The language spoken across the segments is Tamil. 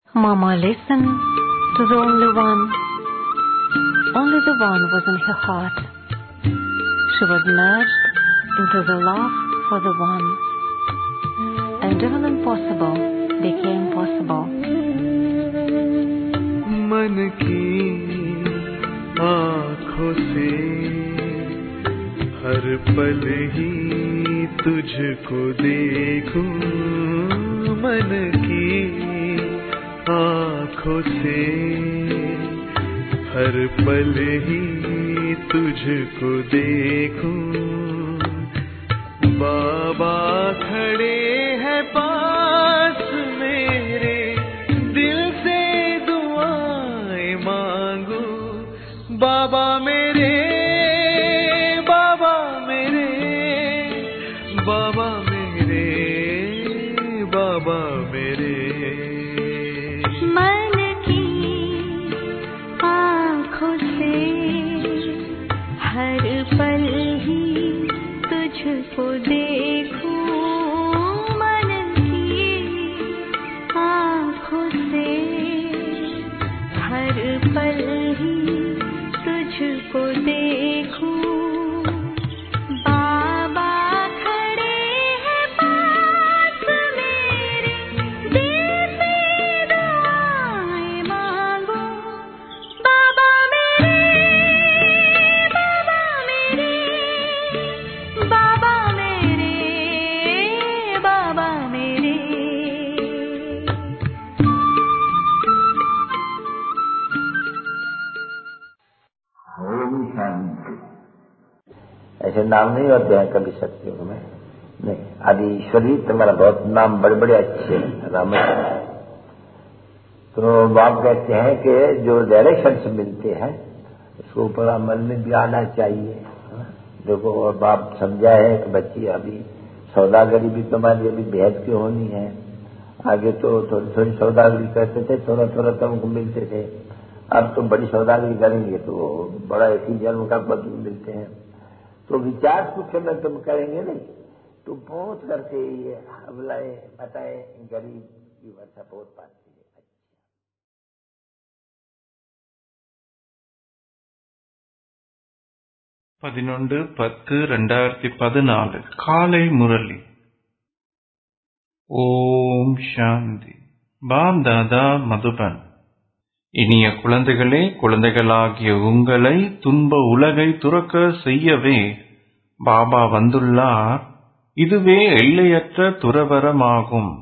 Mama listened to the only one. Only the one was in her heart. She was merged into the love for the one. And even impossible became possible. मन की आँखों से हर पल ही तुझको देखूं मन की आँखों से हर पल ही तुझको देखूं बाबा खड़े हैं पास मेरे दिल से दुआएं मांगू बाबा मेरे बाबा मेरे बाबा मेरे बाबा मेरे मन की आँखों से हर पल ही तुझको देखूं मन की आँखों से हर पल ही तुझको देखूं बाबा खड़े हैं पास मेरे दिल से दुआएं मांगो बाबा मेरे बाबा मेरे बाबा मेरे बाबा मेरे ओम शांति ऐसे नाम नहीं होते हैं कभी सत्युग में नहीं आदि ईश्वरी तुम्हारा बहुत नाम बड़े बड़े अच्छे हैं रामेश्वर तो बाप कहते हैं कि जो डायरेक्शन से मिलते हैं उसको ऊपर अमल में भी आना चाहिए देखो और बाप समझा है कि बच्ची अभी सौदागरी भी तुम्हारी अभी बेहद की होनी है आगे तो थोड़ी थोड़ी सौदागरी करते थे थोड़ा थोड़ा तुमको मिलते थे अब तो बड़ी सौदागरी करेंगे तो बड़ा इसी जन्म का पद मिलते हैं तो विचार सुख में तुम करेंगे नहीं तो पहुंच करके ये हमलाए बताए गरीब की वर्षा पहुंच पाती है பதினொன்று பத்து ரெண்டாயிரத்தி பதினாலு காலை முரளி ஓம் சாந்தி பாப் தாதா மதுபன் இனிய குழந்தைகளே குழந்தைகளாகிய உங்களை துன்ப உலகை துறக்க செய்யவே பாபா வந்துள்ளார் இதுவே எல்லையற்ற துறவரமாகும்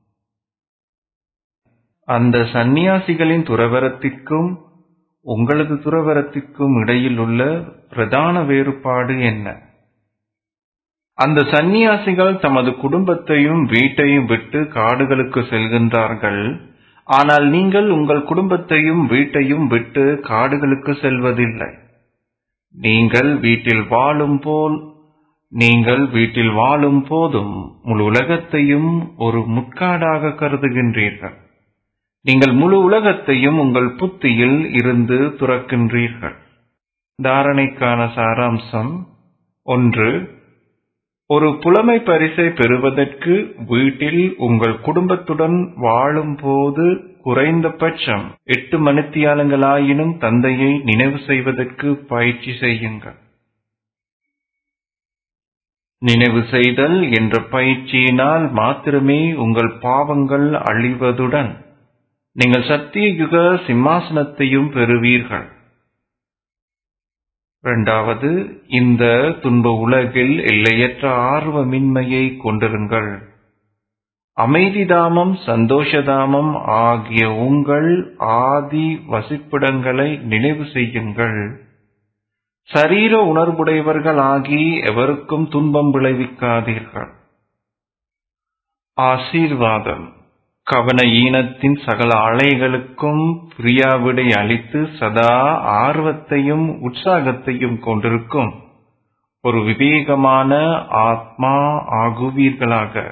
அந்த சந்நியாசிகளின் துறவரத்திற்கும் உங்களது துறவரத்திற்கும் இடையில் உள்ள பிரதான வேறுபாடு என்ன அந்த சந்நியாசிகள் தமது குடும்பத்தையும் வீட்டையும் விட்டு காடுகளுக்கு செல்கின்றார்கள் ஆனால் நீங்கள் உங்கள் குடும்பத்தையும் வீட்டையும் விட்டு காடுகளுக்கு செல்வதில்லை நீங்கள் வீட்டில் வாழும் போல் நீங்கள் வீட்டில் வாழும் போதும் முழு உலகத்தையும் ஒரு முட்காடாக கருதுகின்றீர்கள் நீங்கள் முழு உலகத்தையும் உங்கள் புத்தியில் இருந்து துறக்கின்றீர்கள் தாரணைக்கான சாராம்சம் ஒன்று ஒரு புலமை பரிசை பெறுவதற்கு வீட்டில் உங்கள் குடும்பத்துடன் வாழும்போது குறைந்தபட்சம் எட்டு மணித்தியாலங்களாயினும் தந்தையை நினைவு செய்வதற்கு பயிற்சி செய்யுங்கள் நினைவு செய்தல் என்ற பயிற்சியினால் மாத்திரமே உங்கள் பாவங்கள் அழிவதுடன் நீங்கள் சத்திய யுக சிம்மாசனத்தையும் பெறுவீர்கள் இரண்டாவது இந்த துன்ப உலகில் எல்லையற்ற ஆர்வமின்மையை கொண்டிருங்கள் அமைதிதாமம் சந்தோஷதாமம் ஆகிய உங்கள் ஆதி வசிப்பிடங்களை நினைவு செய்யுங்கள் சரீர உணர்வுடையவர்கள் ஆகி எவருக்கும் துன்பம் விளைவிக்காதீர்கள் ஆசீர்வாதம் கவன ஈனத்தின் சகல அலைகளுக்கும் பிரியாவிடை அளித்து சதா ஆர்வத்தையும் உற்சாகத்தையும் கொண்டிருக்கும் ஒரு விவேகமான ஆத்மா ஆகுவீர்களாக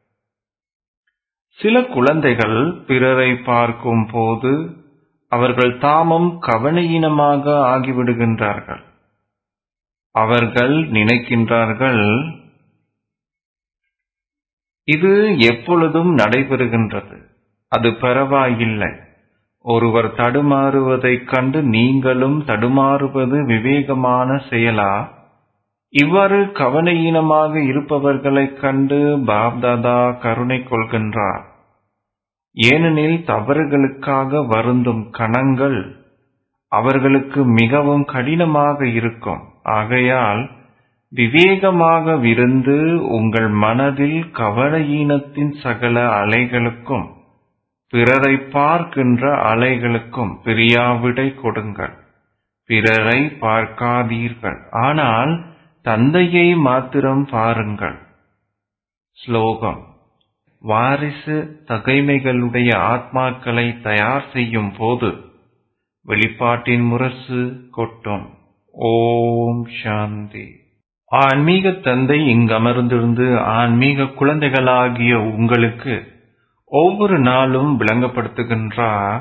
சில குழந்தைகள் பிறரை பார்க்கும் போது அவர்கள் தாமும் கவனையீனமாக ஆகிவிடுகின்றார்கள் அவர்கள் நினைக்கின்றார்கள் இது எப்பொழுதும் நடைபெறுகின்றது அது பரவாயில்லை ஒருவர் தடுமாறுவதைக் கண்டு நீங்களும் தடுமாறுவது விவேகமான செயலா இவ்வாறு கவனையீனமாக இருப்பவர்களைக் கண்டு பாப்தாதா கருணை கொள்கின்றார் ஏனெனில் தவறுகளுக்காக வருந்தும் கணங்கள் அவர்களுக்கு மிகவும் கடினமாக இருக்கும் ஆகையால் விவேகமாக விருந்து உங்கள் மனதில் கவலையீனத்தின் சகல அலைகளுக்கும் பிறரை பார்க்கின்ற அலைகளுக்கும் பிரியாவிடை கொடுங்கள் பிறரை பார்க்காதீர்கள் ஆனால் தந்தையை மாத்திரம் பாருங்கள் ஸ்லோகம் வாரிசு தகைமைகளுடைய ஆத்மாக்களை தயார் செய்யும் போது வெளிப்பாட்டின் முரசு கொட்டும் ஓம் சாந்தி ஆன்மீக தந்தை இங்கு அமர்ந்திருந்து ஆன்மீக குழந்தைகளாகிய உங்களுக்கு ஒவ்வொரு நாளும் விளங்கப்படுத்துகின்றார்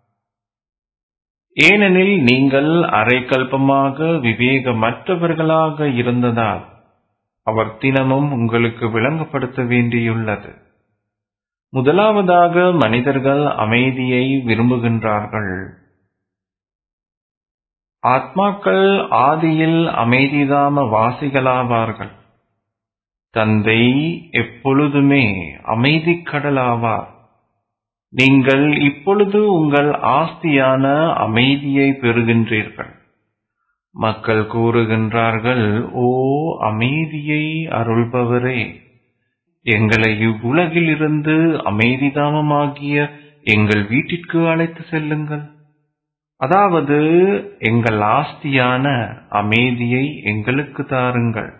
ஏனெனில் நீங்கள் அரைக்கல்பமாக விவேகமற்றவர்களாக இருந்ததால் அவர் தினமும் உங்களுக்கு விளங்கப்படுத்த வேண்டியுள்ளது முதலாவதாக மனிதர்கள் அமைதியை விரும்புகின்றார்கள் ஆத்மாக்கள் ஆதியில் அமைதிதாம வாசிகளாவார்கள் தந்தை எப்பொழுதுமே அமைதிக் கடலாவார் நீங்கள் இப்பொழுது உங்கள் ஆஸ்தியான அமைதியை பெறுகின்றீர்கள் மக்கள் கூறுகின்றார்கள் ஓ அமைதியை அருள்பவரே எங்களை இவ்வுலகில் இருந்து அமைதிதாமமாகிய எங்கள் வீட்டிற்கு அழைத்து செல்லுங்கள் அதாவது எங்கள் ஆஸ்தியான அமைதியை எங்களுக்கு தாருங்கள்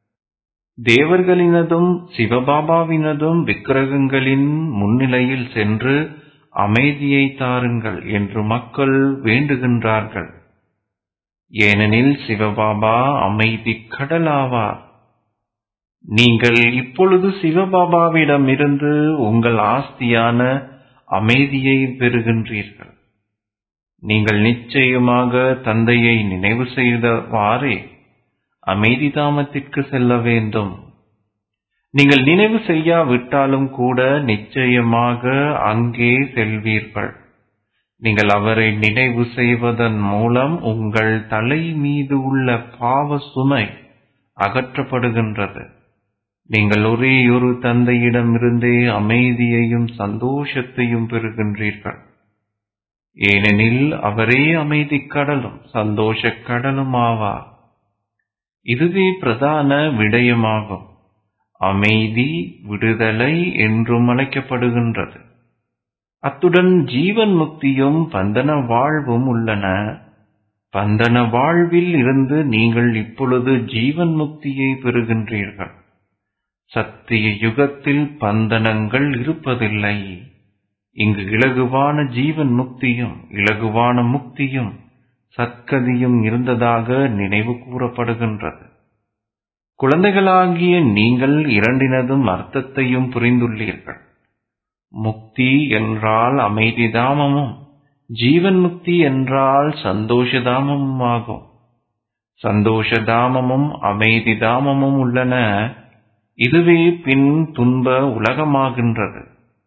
தேவர்களினதும் சிவபாபாவினதும் விக்கிரகங்களின் முன்னிலையில் சென்று அமைதியை தாருங்கள் என்று மக்கள் வேண்டுகின்றார்கள் ஏனெனில் சிவபாபா அமைதி கடலாவார் நீங்கள் இப்பொழுது சிவபாபாவிடமிருந்து உங்கள் ஆஸ்தியான அமைதியை பெறுகின்றீர்கள் நீங்கள் நிச்சயமாக தந்தையை நினைவு செய்தவாறே அமைதி தாமத்திற்கு செல்ல வேண்டும் நீங்கள் நினைவு செய்யாவிட்டாலும் கூட நிச்சயமாக அங்கே செல்வீர்கள் நீங்கள் அவரை நினைவு செய்வதன் மூலம் உங்கள் தலை மீது உள்ள பாவ சுமை அகற்றப்படுகின்றது நீங்கள் ஒரேயொரு தந்தையிடமிருந்தே அமைதியையும் சந்தோஷத்தையும் பெறுகின்றீர்கள் ஏனெனில் அவரே அமைதிக் கடலும் சந்தோஷக் கடலும் ஆவார் இதுவே பிரதான விடயமாகும் அமைதி விடுதலை என்றும் அழைக்கப்படுகின்றது அத்துடன் ஜீவன் முக்தியும் பந்தன வாழ்வும் உள்ளன பந்தன வாழ்வில் இருந்து நீங்கள் இப்பொழுது ஜீவன் முக்தியை பெறுகின்றீர்கள் சத்திய யுகத்தில் பந்தனங்கள் இருப்பதில்லை இங்கு இலகுவான ஜீவன் முக்தியும் இலகுவான முக்தியும் சத்கதியும் இருந்ததாக நினைவு கூறப்படுகின்றது குழந்தைகளாகிய நீங்கள் இரண்டினதும் அர்த்தத்தையும் புரிந்துள்ளீர்கள் முக்தி என்றால் அமைதிதாமமும் ஜீவன் முக்தி என்றால் சந்தோஷதாமமும் ஆகும் சந்தோஷதாமமும் அமைதிதாமமும் உள்ளன இதுவே பின் துன்ப உலகமாகின்றது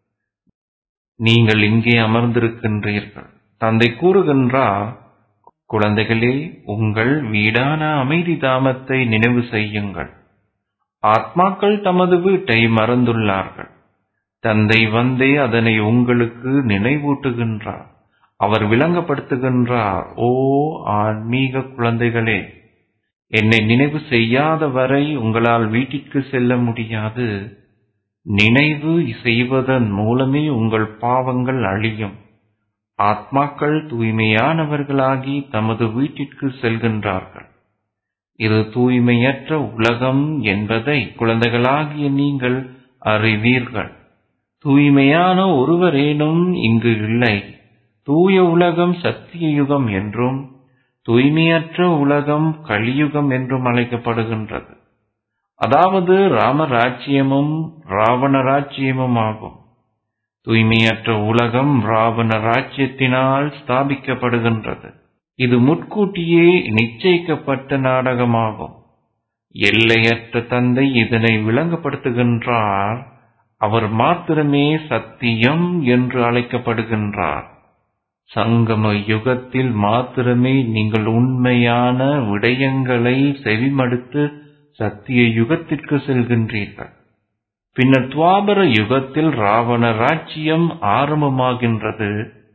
நீங்கள் இங்கே அமர்ந்திருக்கின்றீர்கள் தந்தை கூறுகின்றார் குழந்தைகளே உங்கள் வீடான அமைதி தாமத்தை நினைவு செய்யுங்கள் ஆத்மாக்கள் தமது வீட்டை மறந்துள்ளார்கள் தந்தை வந்தே அதனை உங்களுக்கு நினைவூட்டுகின்றார் அவர் விளங்கப்படுத்துகின்றார் ஓ ஆன்மீக குழந்தைகளே என்னை நினைவு செய்யாத வரை உங்களால் வீட்டிற்கு செல்ல முடியாது நினைவு செய்வதன் மூலமே உங்கள் பாவங்கள் அழியும் ஆத்மாக்கள் தூய்மையானவர்களாகி தமது வீட்டிற்கு செல்கின்றார்கள் இது தூய்மையற்ற உலகம் என்பதை குழந்தைகளாகிய நீங்கள் அறிவீர்கள் தூய்மையான ஒருவரேனும் இங்கு இல்லை தூய உலகம் சத்திய யுகம் என்றும் தூய்மையற்ற உலகம் கலியுகம் என்றும் அழைக்கப்படுகின்றது அதாவது ராமராஜ்யமும் ராவண ராஜ்யமும் ஆகும் தூய்மையற்ற உலகம் ராவண ராஜ்யத்தினால் ஸ்தாபிக்கப்படுகின்றது இது முற்கூட்டியே நிச்சயிக்கப்பட்ட நாடகமாகும் எல்லையற்ற தந்தை இதனை விளங்கப்படுத்துகின்றார் அவர் மாத்திரமே சத்தியம் என்று அழைக்கப்படுகின்றார் சங்கம யுகத்தில் மாத்திரமே நீங்கள் உண்மையான விடயங்களை செவிமடுத்து சத்திய யுகத்திற்கு செல்கின்றீர்கள் பின்னர் துவாபர யுகத்தில் ராவண ராஜ்யம் ஆரம்பமாகின்றது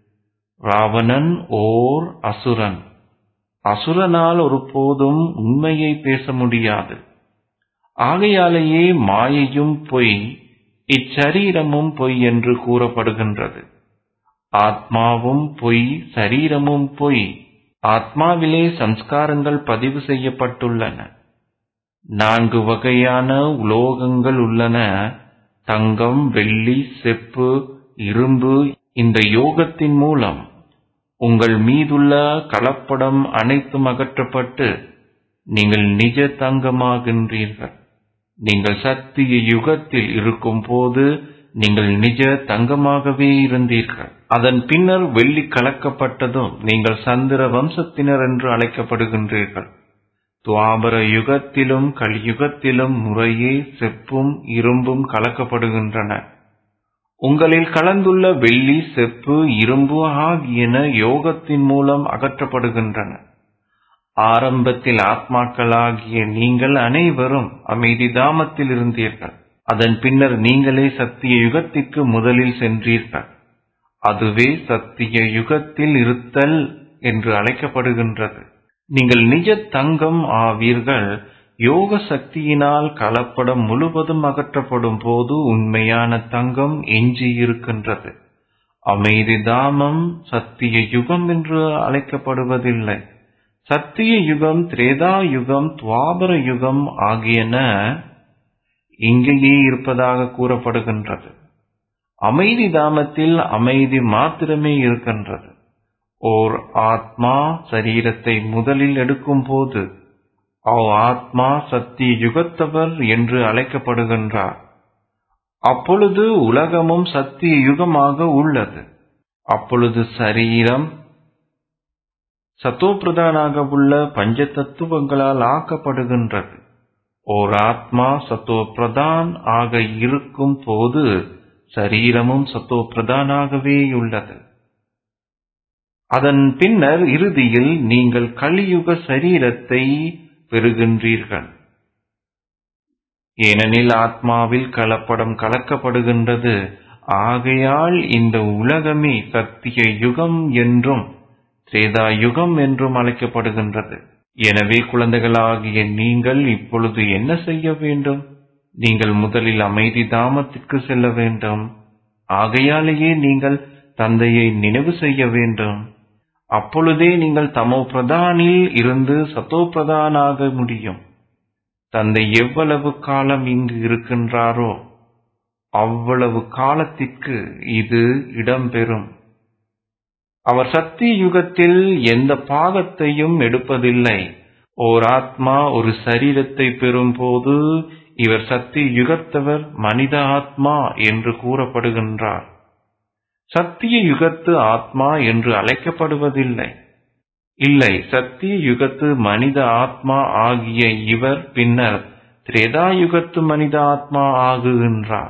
ராவணன் ஓர் அசுரன் அசுரனால் ஒருபோதும் உண்மையை பேச முடியாது ஆகையாலேயே மாயையும் பொய் இச்சரீரமும் பொய் என்று கூறப்படுகின்றது ஆத்மாவும் பொய் சரீரமும் பொய் ஆத்மாவிலே சம்ஸ்காரங்கள் பதிவு செய்யப்பட்டுள்ளன நான்கு வகையான உலோகங்கள் உள்ளன தங்கம் வெள்ளி செப்பு இரும்பு இந்த யோகத்தின் மூலம் உங்கள் மீதுள்ள கலப்படம் அனைத்தும் அகற்றப்பட்டு நீங்கள் நிஜ தங்கமாகின்றீர்கள் நீங்கள் சத்திய யுகத்தில் இருக்கும் போது நீங்கள் நிஜ தங்கமாகவே இருந்தீர்கள் அதன் பின்னர் வெள்ளி கலக்கப்பட்டதும் நீங்கள் சந்திர வம்சத்தினர் என்று அழைக்கப்படுகின்றீர்கள் துவாபர யுகத்திலும் கலியுகத்திலும் முறையே செப்பும் இரும்பும் கலக்கப்படுகின்றன உங்களில் கலந்துள்ள வெள்ளி செப்பு இரும்பு ஆகியன யோகத்தின் மூலம் அகற்றப்படுகின்றன ஆரம்பத்தில் ஆத்மாக்களாகிய நீங்கள் அனைவரும் அமைதி தாமத்தில் இருந்தீர்கள் அதன் பின்னர் நீங்களே சத்திய யுகத்திற்கு முதலில் சென்றீர்கள் அதுவே சத்திய யுகத்தில் இருத்தல் என்று அழைக்கப்படுகின்றது நீங்கள் நிஜ தங்கம் ஆவீர்கள் யோக சக்தியினால் கலப்படம் முழுவதும் அகற்றப்படும் போது உண்மையான தங்கம் எஞ்சி இருக்கின்றது அமைதி தாமம் சத்திய யுகம் என்று அழைக்கப்படுவதில்லை சத்திய யுகம் திரேதா யுகம் துவாபர யுகம் ஆகியன இங்கேயே இருப்பதாக கூறப்படுகின்றது அமைதி தாமத்தில் அமைதி மாத்திரமே இருக்கின்றது ஓர் ஆத்மா சரீரத்தை முதலில் எடுக்கும் போது அவ் ஆத்மா சத்திய யுகத்தவர் என்று அழைக்கப்படுகின்றார் அப்பொழுது உலகமும் சத்திய யுகமாக உள்ளது அப்பொழுது சரீரம் சத்தோப்பிரதானாக உள்ள பஞ்ச தத்துவங்களால் ஆக்கப்படுகின்றது ஓர் ஆத்மா சத்தோப்பிரதான் ஆக இருக்கும் போது சரீரமும் சத்தோப்பிரதானாகவே உள்ளது அதன் பின்னர் இறுதியில் நீங்கள் கலியுக சரீரத்தை பெறுகின்றீர்கள் ஏனெனில் ஆத்மாவில் கலப்படம் கலக்கப்படுகின்றது ஆகையால் இந்த உலகமே சத்திய யுகம் என்றும் திரேதா யுகம் என்றும் அழைக்கப்படுகின்றது எனவே குழந்தைகளாகிய நீங்கள் இப்பொழுது என்ன செய்ய வேண்டும் நீங்கள் முதலில் அமைதி தாமத்திற்கு செல்ல வேண்டும் ஆகையாலேயே நீங்கள் தந்தையை நினைவு செய்ய வேண்டும் அப்பொழுதே நீங்கள் தமோ பிரதானில் இருந்து சத்தோ பிரதானாக முடியும் தந்தை எவ்வளவு காலம் இங்கு இருக்கின்றாரோ அவ்வளவு காலத்திற்கு இது இடம்பெறும் அவர் சத்திய யுகத்தில் எந்த பாகத்தையும் எடுப்பதில்லை ஓர் ஆத்மா ஒரு சரீரத்தை பெறும்போது இவர் சத்திய யுகத்தவர் மனித ஆத்மா என்று கூறப்படுகின்றார் சத்திய யுகத்து ஆத்மா என்று அழைக்கப்படுவதில்லை இல்லை சத்திய யுகத்து மனித ஆத்மா ஆகிய இவர் பின்னர் திரேதா யுகத்து மனித ஆத்மா ஆகுகின்றார்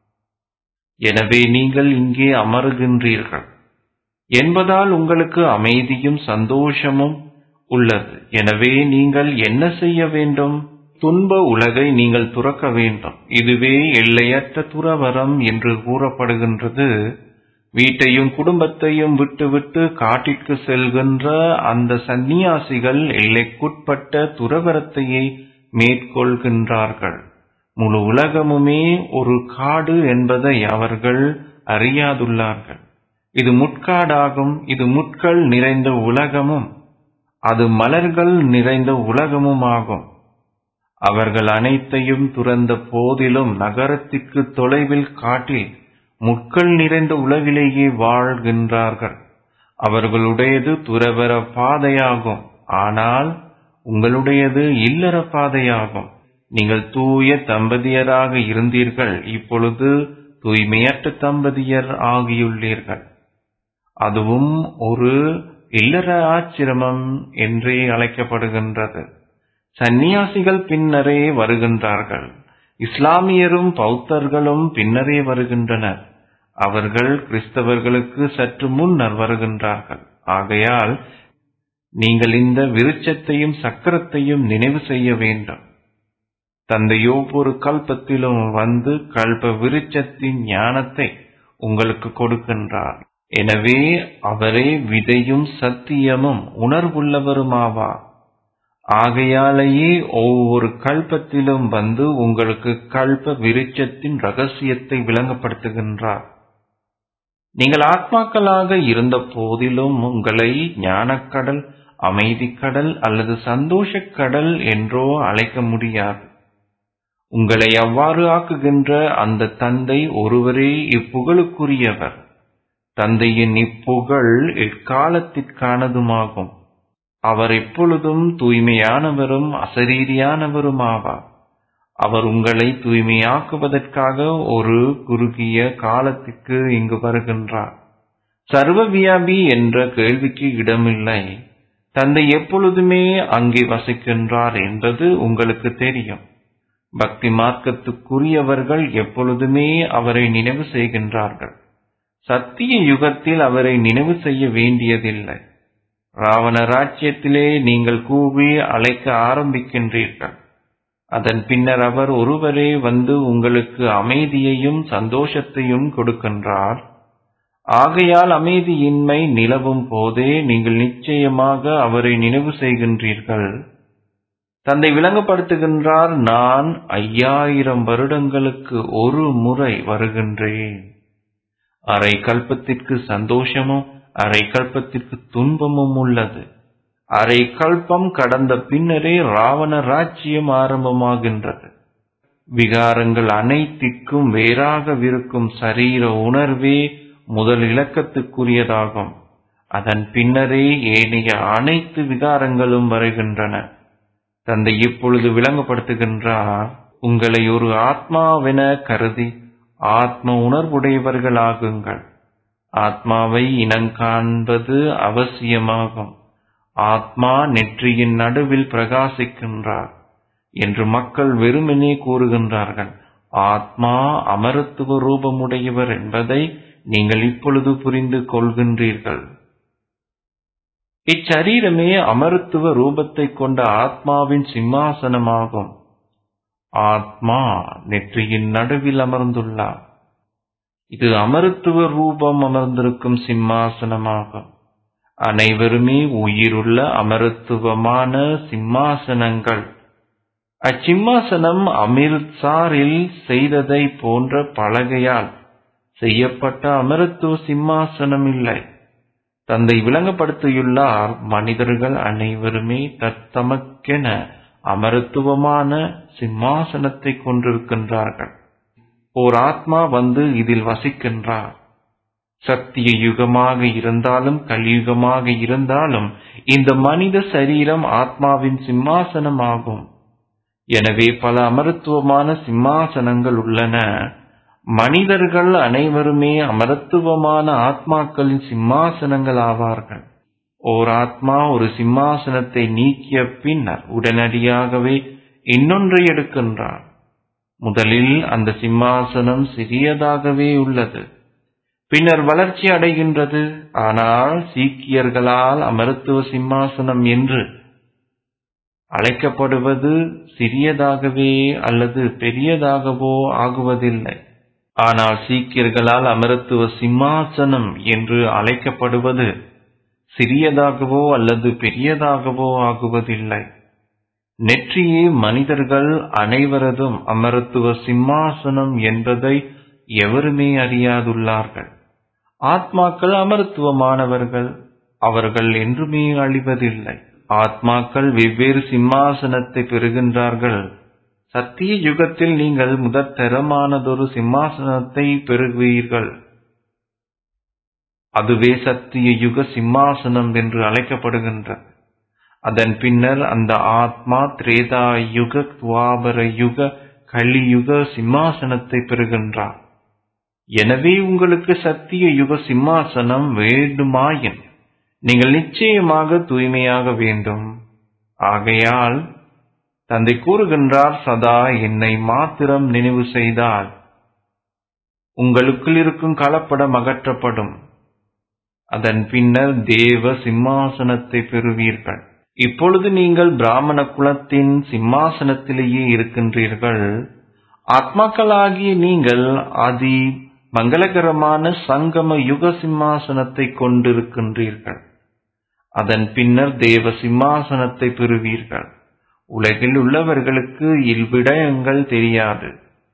எனவே நீங்கள் இங்கே அமருகின்றீர்கள் என்பதால் உங்களுக்கு அமைதியும் சந்தோஷமும் உள்ளது எனவே நீங்கள் என்ன செய்ய வேண்டும் துன்ப உலகை நீங்கள் துறக்க வேண்டும் இதுவே எல்லையற்ற துறவரம் என்று கூறப்படுகின்றது வீட்டையும் குடும்பத்தையும் விட்டுவிட்டு காட்டிற்கு செல்கின்ற அந்த சந்நியாசிகள் எல்லைக்குட்பட்ட துறவரத்தையே மேற்கொள்கின்றார்கள் முழு உலகமுமே ஒரு காடு என்பதை அவர்கள் அறியாதுள்ளார்கள் இது முட்காடாகும் இது முட்கள் நிறைந்த உலகமும் அது மலர்கள் நிறைந்த உலகமும் ஆகும் அவர்கள் அனைத்தையும் துறந்த போதிலும் நகரத்திற்கு தொலைவில் காட்டில் முட்கள் நிறைந்த உலகிலேயே வாழ்கின்றார்கள் அவர்களுடையது துறவர பாதையாகும் ஆனால் உங்களுடையது இல்லற பாதையாகும் நீங்கள் தூய தம்பதியராக இருந்தீர்கள் இப்பொழுது தூய்மையற்ற தம்பதியர் ஆகியுள்ளீர்கள் அதுவும் ஒரு இல்லற ஆச்சிரமம் என்றே அழைக்கப்படுகின்றது சந்நியாசிகள் பின்னரே வருகின்றார்கள் இஸ்லாமியரும் பௌத்தர்களும் பின்னரே வருகின்றனர் அவர்கள் கிறிஸ்தவர்களுக்கு சற்று முன்னர் வருகின்றார்கள் ஆகையால் நீங்கள் இந்த விருட்சத்தையும் சக்கரத்தையும் நினைவு செய்ய வேண்டும் தந்தை ஒவ்வொரு கல்பத்திலும் வந்து கல்ப விருட்சத்தின் ஞானத்தை உங்களுக்கு கொடுக்கின்றார் எனவே அவரே விதையும் சத்தியமும் உணர்வுள்ளவருமாவார் ஆகையாலேயே ஒவ்வொரு கல்பத்திலும் வந்து உங்களுக்கு கல்ப விருட்சத்தின் ரகசியத்தை விளங்கப்படுத்துகின்றார் நீங்கள் ஆத்மாக்களாக இருந்த போதிலும் உங்களை ஞானக்கடல் அமைதிக்கடல் அல்லது சந்தோஷக் கடல் என்றோ அழைக்க முடியாது உங்களை அவ்வாறு ஆக்குகின்ற அந்த தந்தை ஒருவரே இப்புகழுக்குரியவர் தந்தையின் இப்புகழ் எக்காலத்திற்கானதுமாகும் அவர் எப்பொழுதும் தூய்மையானவரும் அசரீரியானவருமாவார் அவர் உங்களை தூய்மையாக்குவதற்காக ஒரு குறுகிய காலத்திற்கு இங்கு வருகின்றார் சர்வ வியாபி என்ற கேள்விக்கு இடமில்லை தந்தை எப்பொழுதுமே அங்கே வசிக்கின்றார் என்பது உங்களுக்கு தெரியும் பக்தி மார்க்கத்துக்குரியவர்கள் எப்பொழுதுமே அவரை நினைவு செய்கின்றார்கள் சத்திய யுகத்தில் அவரை நினைவு செய்ய வேண்டியதில்லை ராவண ராஜ்யத்திலே நீங்கள் கூவி அழைக்க ஆரம்பிக்கின்றீர்கள் அதன் பின்னர் அவர் ஒருவரே வந்து உங்களுக்கு அமைதியையும் சந்தோஷத்தையும் கொடுக்கின்றார் ஆகையால் அமைதியின்மை நிலவும் போதே நீங்கள் நிச்சயமாக அவரை நினைவு செய்கின்றீர்கள் தந்தை விளங்கப்படுத்துகின்றார் நான் ஐயாயிரம் வருடங்களுக்கு ஒரு முறை வருகின்றேன் அரை கல்பத்திற்கு சந்தோஷமும் அரை கல்பத்திற்கு துன்பமும் உள்ளது அரை கல்பம் கடந்த பின்னரே ராவண ராஜ்யம் ஆரம்பமாகின்றது விகாரங்கள் அனைத்திற்கும் வேறாகவிருக்கும் சரீர உணர்வே முதல் இலக்கத்துக்குரியதாகும் அதன் பின்னரே ஏனைய அனைத்து விகாரங்களும் வருகின்றன தந்தை இப்பொழுது விளங்கப்படுத்துகின்றார் உங்களை ஒரு ஆத்மாவென கருதி ஆத்ம உணர்வுடையவர்களாகுங்கள் ஆத்மாவை இனங்காண்பது அவசியமாகும் ஆத்மா நெற்றியின் நடுவில் பிரகாசிக்கின்றார் என்று மக்கள் வெறுமனே கூறுகின்றார்கள் ஆத்மா அமரத்துவ ரூபமுடையவர் என்பதை நீங்கள் இப்பொழுது புரிந்து கொள்கின்றீர்கள் இச்சரீரமே அமரத்துவ ரூபத்தை கொண்ட ஆத்மாவின் சிம்மாசனமாகும் ஆத்மா நெற்றியின் நடுவில் அமர்ந்துள்ளார் இது அமரத்துவ ரூபம் அமர்ந்திருக்கும் சிம்மாசனமாகும் அனைவருமே உயிருள்ள அமரத்துவமான சிம்மாசனங்கள் அச்சிம்மாசனம் அமிர்த்சாரில் செய்ததை போன்ற பலகையால் செய்யப்பட்ட அமரத்துவ சிம்மாசனம் இல்லை தந்தை விளங்கப்படுத்தியுள்ளார் மனிதர்கள் அனைவருமே தத்தமக்கென அமரத்துவமான சிம்மாசனத்தை கொண்டிருக்கின்றார்கள் ஓர் ஆத்மா வந்து இதில் வசிக்கின்றார் சத்திய யுகமாக இருந்தாலும் கலியுகமாக இருந்தாலும் இந்த மனித சரீரம் ஆத்மாவின் சிம்மாசனம் ஆகும் எனவே பல அமரத்துவமான சிம்மாசனங்கள் உள்ளன மனிதர்கள் அனைவருமே அமரத்துவமான ஆத்மாக்களின் சிம்மாசனங்கள் ஆவார்கள் ஓர் ஆத்மா ஒரு சிம்மாசனத்தை நீக்கிய பின்னர் உடனடியாகவே இன்னொன்றை எடுக்கின்றார் முதலில் அந்த சிம்மாசனம் சிறியதாகவே உள்ளது பின்னர் வளர்ச்சி அடைகின்றது ஆனால் சீக்கியர்களால் அமரத்துவ சிம்மாசனம் என்று அழைக்கப்படுவது சிறியதாகவே அல்லது பெரியதாகவோ ஆகுவதில்லை ஆனால் சீக்கியர்களால் அமரத்துவ சிம்மாசனம் என்று அழைக்கப்படுவது சிறியதாகவோ அல்லது பெரியதாகவோ ஆகுவதில்லை நெற்றியே மனிதர்கள் அனைவரதும் அமரத்துவ சிம்மாசனம் என்பதை எவருமே அறியாதுள்ளார்கள் ஆத்மாக்கள் அமரத்துவமானவர்கள் அவர்கள் என்றுமே அழிவதில்லை ஆத்மாக்கள் வெவ்வேறு சிம்மாசனத்தை பெறுகின்றார்கள் சத்திய யுகத்தில் நீங்கள் முதற்தரமானதொரு சிம்மாசனத்தை பெறுவீர்கள் அதுவே சத்திய யுக சிம்மாசனம் என்று அழைக்கப்படுகின்றது அதன் பின்னர் அந்த ஆத்மா திரேதா யுக துவாபர யுக கலியுக சிம்மாசனத்தை பெறுகின்றார் எனவே உங்களுக்கு சத்திய யுக சிம்மாசனம் வேண்டுமாயின் நீங்கள் நிச்சயமாக தூய்மையாக வேண்டும் ஆகையால் தந்தை கூறுகின்றார் சதா என்னை மாத்திரம் நினைவு செய்தால் உங்களுக்குள் இருக்கும் கலப்படம் அகற்றப்படும் அதன் பின்னர் தேவ சிம்மாசனத்தை பெறுவீர்கள் இப்பொழுது நீங்கள் பிராமண குலத்தின் சிம்மாசனத்திலேயே இருக்கின்றீர்கள் ஆத்மாக்களாகிய நீங்கள் அதி மங்களகரமான சங்கம யுக சிம்மாசனத்தை கொண்டிருக்கின்றீர்கள் அதன் பின்னர் தேவ சிம்மாசனத்தை பெறுவீர்கள் உலகில் உள்ளவர்களுக்கு இவ்விடயங்கள் தெரியாது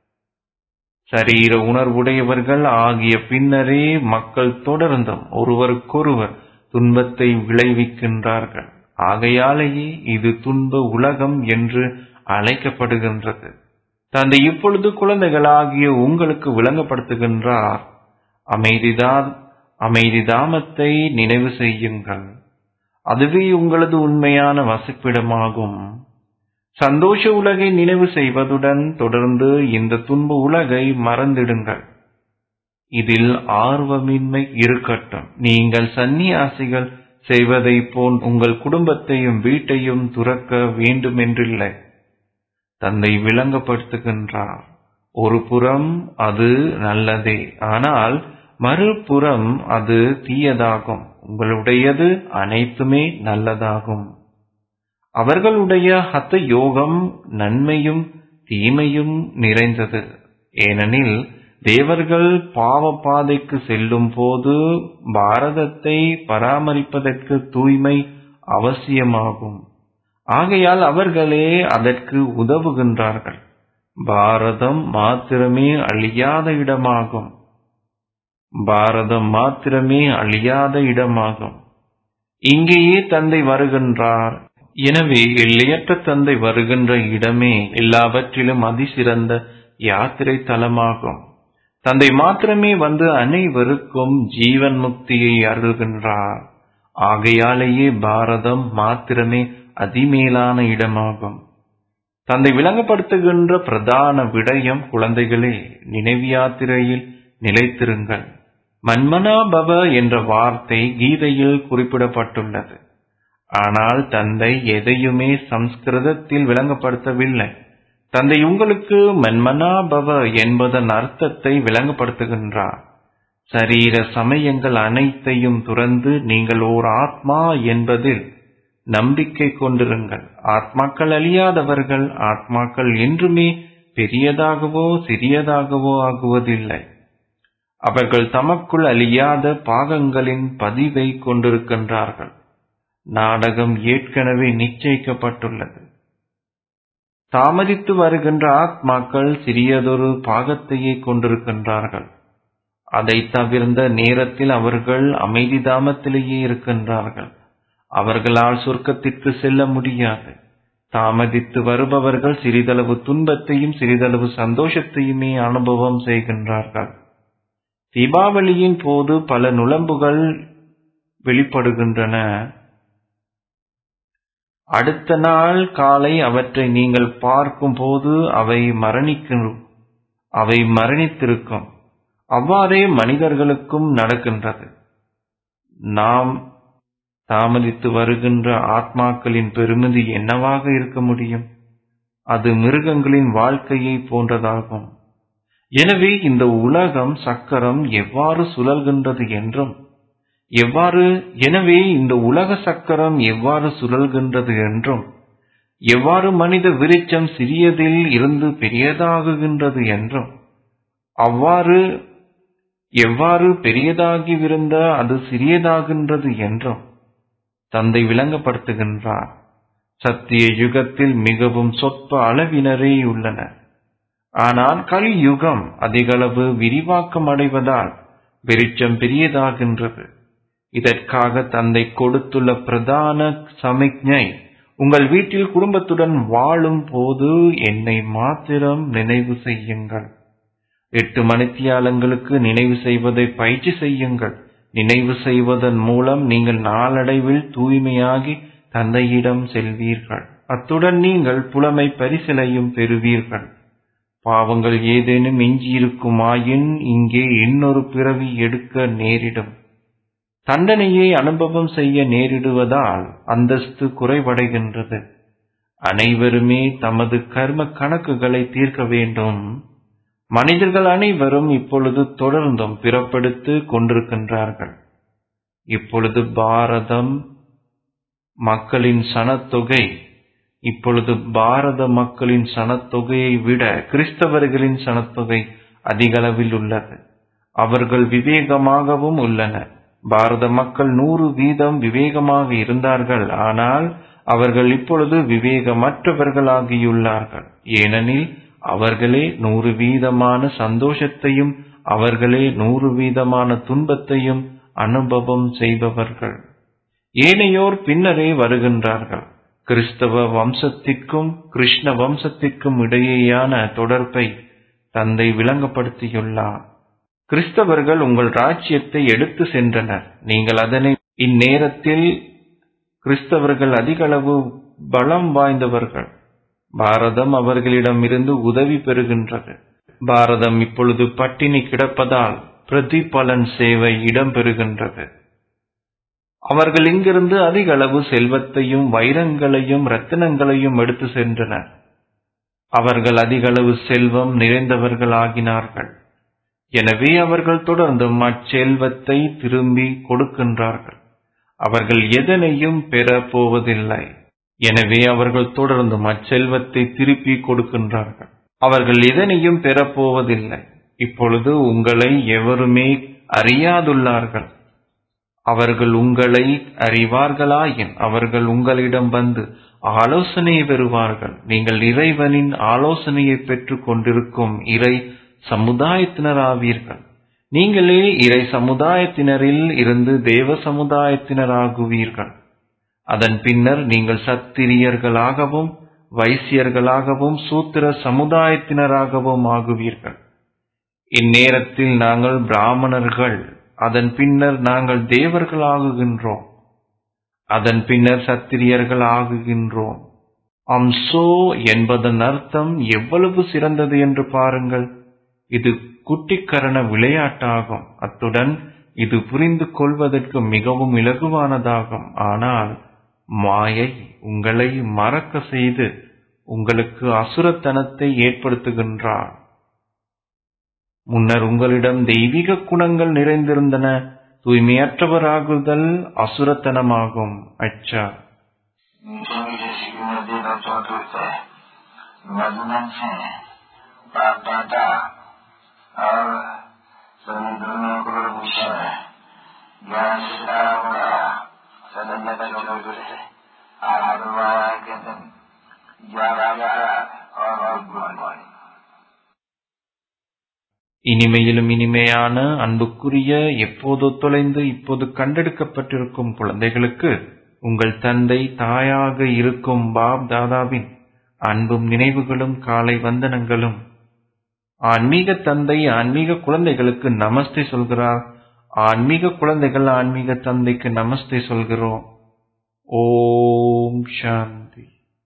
சரீர உணர்வுடையவர்கள் ஆகிய பின்னரே மக்கள் தொடர்ந்தும் ஒருவருக்கொருவர் துன்பத்தை விளைவிக்கின்றார்கள் ஆகையாலேயே இது துன்ப உலகம் என்று அழைக்கப்படுகின்றது தந்தை இப்பொழுது குழந்தைகளாகிய உங்களுக்கு விளங்கப்படுத்துகின்றார் அமைதிதா அமைதிதாமத்தை நினைவு செய்யுங்கள் அதுவே உங்களது உண்மையான வசிப்பிடமாகும் சந்தோஷ உலகை நினைவு செய்வதுடன் தொடர்ந்து இந்த துன்ப உலகை மறந்திடுங்கள் இதில் ஆர்வமின்மை இருக்கட்டும் நீங்கள் சந்நியாசிகள் செய்வதை போல் உங்கள் குடும்பத்தையும் வீட்டையும் துறக்க வேண்டுமென்றில்லை தந்தை விளங்கப்படுத்துகின்றார் ஒரு புறம் அது நல்லதே ஆனால் மறுபுறம் அது தீயதாகும் உங்களுடையது அனைத்துமே நல்லதாகும் அவர்களுடைய ஹத்த யோகம் நன்மையும் தீமையும் நிறைந்தது ஏனெனில் தேவர்கள் பாவ பாதைக்கு செல்லும் போது பாரதத்தை பராமரிப்பதற்கு தூய்மை அவசியமாகும் ஆகையால் அவர்களே அதற்கு உதவுகின்றார்கள் பாரதம் மாத்திரமே அழியாத இடமாகும் பாரதம் மாத்திரமே அழியாத இடமாகும் இங்கேயே தந்தை வருகின்றார் எனவே எல்லையற்ற தந்தை வருகின்ற இடமே எல்லாவற்றிலும் அதிசிறந்த யாத்திரை தலமாகும் தந்தை மாத்திரமே வந்து அனைவருக்கும் ஜீவன் முக்தியை அருள்கின்றார் ஆகையாலேயே பாரதம் மாத்திரமே அதிமேலான இடமாகும் தந்தை விளங்கப்படுத்துகின்ற பிரதான விடயம் குழந்தைகளே நினைவு யாத்திரையில் நிலைத்திருங்கள் மன்மனா பவ என்ற வார்த்தை கீதையில் குறிப்பிடப்பட்டுள்ளது ஆனால் தந்தை எதையுமே சம்ஸ்கிருதத்தில் விளங்கப்படுத்தவில்லை தந்தை உங்களுக்கு மன்மனா பவ என்பதன் அர்த்தத்தை விளங்கப்படுத்துகின்றார் சரீர சமயங்கள் அனைத்தையும் துறந்து நீங்கள் ஓர் ஆத்மா என்பதில் நம்பிக்கை கொண்டிருங்கள் ஆத்மாக்கள் அழியாதவர்கள் ஆத்மாக்கள் என்றுமே பெரியதாகவோ சிறியதாகவோ ஆகுவதில்லை அவர்கள் தமக்குள் அழியாத பாகங்களின் பதிவை கொண்டிருக்கின்றார்கள் நாடகம் ஏற்கனவே நிச்சயிக்கப்பட்டுள்ளது தாமதித்து வருகின்ற ஆத்மாக்கள் சிறியதொரு பாகத்தையே கொண்டிருக்கின்றார்கள் அதை தவிர்ந்த நேரத்தில் அவர்கள் அமைதி தாமத்திலேயே இருக்கின்றார்கள் அவர்களால் சொர்க்கத்திற்கு செல்ல முடியாது தாமதித்து வருபவர்கள் சிறிதளவு துன்பத்தையும் சிறிதளவு சந்தோஷத்தையுமே அனுபவம் செய்கின்றார்கள் தீபாவளியின் போது பல நுழம்புகள் வெளிப்படுகின்றன அடுத்த நாள் காலை அவற்றை நீங்கள் பார்க்கும் போது அவை மரணிக்கும் அவை மரணித்திருக்கும் அவ்வாறே மனிதர்களுக்கும் நடக்கின்றது நாம் தாமதித்து வருகின்ற ஆத்மாக்களின் பெருமதி என்னவாக இருக்க முடியும் அது மிருகங்களின் வாழ்க்கையை போன்றதாகும் எனவே இந்த உலகம் சக்கரம் எவ்வாறு சுழல்கின்றது என்றும் எவ்வாறு எனவே இந்த உலக சக்கரம் எவ்வாறு சுழல்கின்றது என்றும் எவ்வாறு மனித விருட்சம் சிறியதில் இருந்து பெரியதாகுகின்றது என்றும் அவ்வாறு எவ்வாறு பெரியதாகிவிருந்த அது சிறியதாகின்றது என்றும் தந்தை விளங்கப்படுத்துகின்றார் சத்திய யுகத்தில் மிகவும் சொற்ப அளவினரே உள்ளனர் ஆனால் கலியுகம் அதிகளவு விரிவாக்கம் அடைவதால் விருட்சம் பெரியதாகின்றது இதற்காக தந்தை கொடுத்துள்ள பிரதான சமிக்ஞை உங்கள் வீட்டில் குடும்பத்துடன் வாழும் போது என்னை மாத்திரம் நினைவு செய்யுங்கள் எட்டு மணித்தியாலங்களுக்கு நினைவு செய்வதை பயிற்சி செய்யுங்கள் நினைவு செய்வதன் மூலம் நீங்கள் நாளடைவில் தூய்மையாகி தந்தையிடம் செல்வீர்கள் அத்துடன் நீங்கள் புலமை பரிசிலையும் பெறுவீர்கள் பாவங்கள் ஏதேனும் எஞ்சியிருக்குமாயின் இங்கே இன்னொரு பிறவி எடுக்க நேரிடும் தண்டனையை அனுபவம் செய்ய நேரிடுவதால் அந்தஸ்து குறைவடைகின்றது அனைவருமே தமது கர்ம கணக்குகளை தீர்க்க வேண்டும் மனிதர்கள் அனைவரும் இப்பொழுது தொடர்ந்தும் பிறப்படுத்து கொண்டிருக்கின்றார்கள் இப்பொழுது பாரதம் மக்களின் சனத்தொகை இப்பொழுது பாரத மக்களின் சனத்தொகையை விட கிறிஸ்தவர்களின் சனத்தொகை அதிகளவில் உள்ளது அவர்கள் விவேகமாகவும் உள்ளனர் பாரத மக்கள் நூறு வீதம் விவேகமாக இருந்தார்கள் ஆனால் அவர்கள் இப்பொழுது விவேகமற்றவர்களாகியுள்ளார்கள் ஏனெனில் அவர்களே நூறு வீதமான சந்தோஷத்தையும் அவர்களே நூறு வீதமான துன்பத்தையும் அனுபவம் செய்பவர்கள் ஏனையோர் பின்னரே வருகின்றார்கள் கிறிஸ்தவ வம்சத்திற்கும் கிருஷ்ண வம்சத்திற்கும் இடையேயான தொடர்பை தந்தை விளங்கப்படுத்தியுள்ளார் கிறிஸ்தவர்கள் உங்கள் ராஜ்யத்தை எடுத்து சென்றனர் நீங்கள் அதனை இந்நேரத்தில் கிறிஸ்தவர்கள் அதிகளவு பலம் வாய்ந்தவர்கள் பாரதம் அவர்களிடமிருந்து உதவி பெறுகின்றது பாரதம் இப்பொழுது பட்டினி கிடப்பதால் பிரதிபலன் சேவை இடம்பெறுகின்றது அவர்கள் இங்கிருந்து அதிக அளவு செல்வத்தையும் வைரங்களையும் ரத்தினங்களையும் எடுத்து சென்றனர் அவர்கள் அதிக அளவு செல்வம் நிறைந்தவர்களாகினார்கள் எனவே அவர்கள் தொடர்ந்தும் அச்செல்வத்தை திரும்பி கொடுக்கின்றார்கள் அவர்கள் எதனையும் பெற போவதில்லை எனவே அவர்கள் தொடர்ந்தும் அச்செல்வத்தை திருப்பி கொடுக்கின்றார்கள் அவர்கள் எதனையும் பெறப் போவதில்லை இப்பொழுது உங்களை எவருமே அறியாதுள்ளார்கள் அவர்கள் உங்களை அறிவார்களாயின் அவர்கள் உங்களிடம் வந்து ஆலோசனையை பெறுவார்கள் நீங்கள் இறைவனின் ஆலோசனையை பெற்றுக் கொண்டிருக்கும் இறை சமுதாயத்தினராவீர்கள் நீங்களே இறை சமுதாயத்தினரில் இருந்து தேவ சமுதாயத்தினராகுவீர்கள் அதன் பின்னர் நீங்கள் சத்திரியர்களாகவும் வைசியர்களாகவும் சூத்திர சமுதாயத்தினராகவும் ஆகுவீர்கள் இந்நேரத்தில் நாங்கள் பிராமணர்கள் அதன் பின்னர் நாங்கள் தேவர்கள் ஆகுகின்றோம் அதன் பின்னர் சத்திரியர்கள் ஆகுகின்றோம் அம்சோ என்பதன் அர்த்தம் எவ்வளவு சிறந்தது என்று பாருங்கள் இது குட்டிக்கரண விளையாட்டாகும் அத்துடன் இது புரிந்து கொள்வதற்கு மிகவும் இலகுவானதாகும் ஆனால் மாயை உங்களை மறக்க செய்து உங்களுக்கு அசுரத்தனத்தை ஏற்படுத்துகின்றார் முன்னர் உங்களிடம் தெய்வீக குணங்கள் நிறைந்திருந்தன தூய்மையற்றவராகுதல் அசுரத்தனமாகும் அச்சா मीठे मीठे सिग्नल दे बच्चों के ऊपर मधुमन से बाप दादा और समुद्र में कुलभूषण ज्ञान से सारा बड़ा सदन बच्चों के ऊपर से आदरवाया के दिन ग्यारह और गुड मॉर्निंग இனிமையிலும் இனிமையான அன்புக்குரிய எப்போதோ தொலைந்து இப்போது கண்டெடுக்கப்பட்டிருக்கும் குழந்தைகளுக்கு உங்கள் தந்தை தாயாக இருக்கும் பாப் தாதாவின் அன்பும் நினைவுகளும் காலை வந்தனங்களும் ஆன்மீக தந்தை ஆன்மீக குழந்தைகளுக்கு நமஸ்தே சொல்கிறார் ஆன்மீக குழந்தைகள் ஆன்மீக தந்தைக்கு நமஸ்தே சொல்கிறோம் ஓம் சாந்தி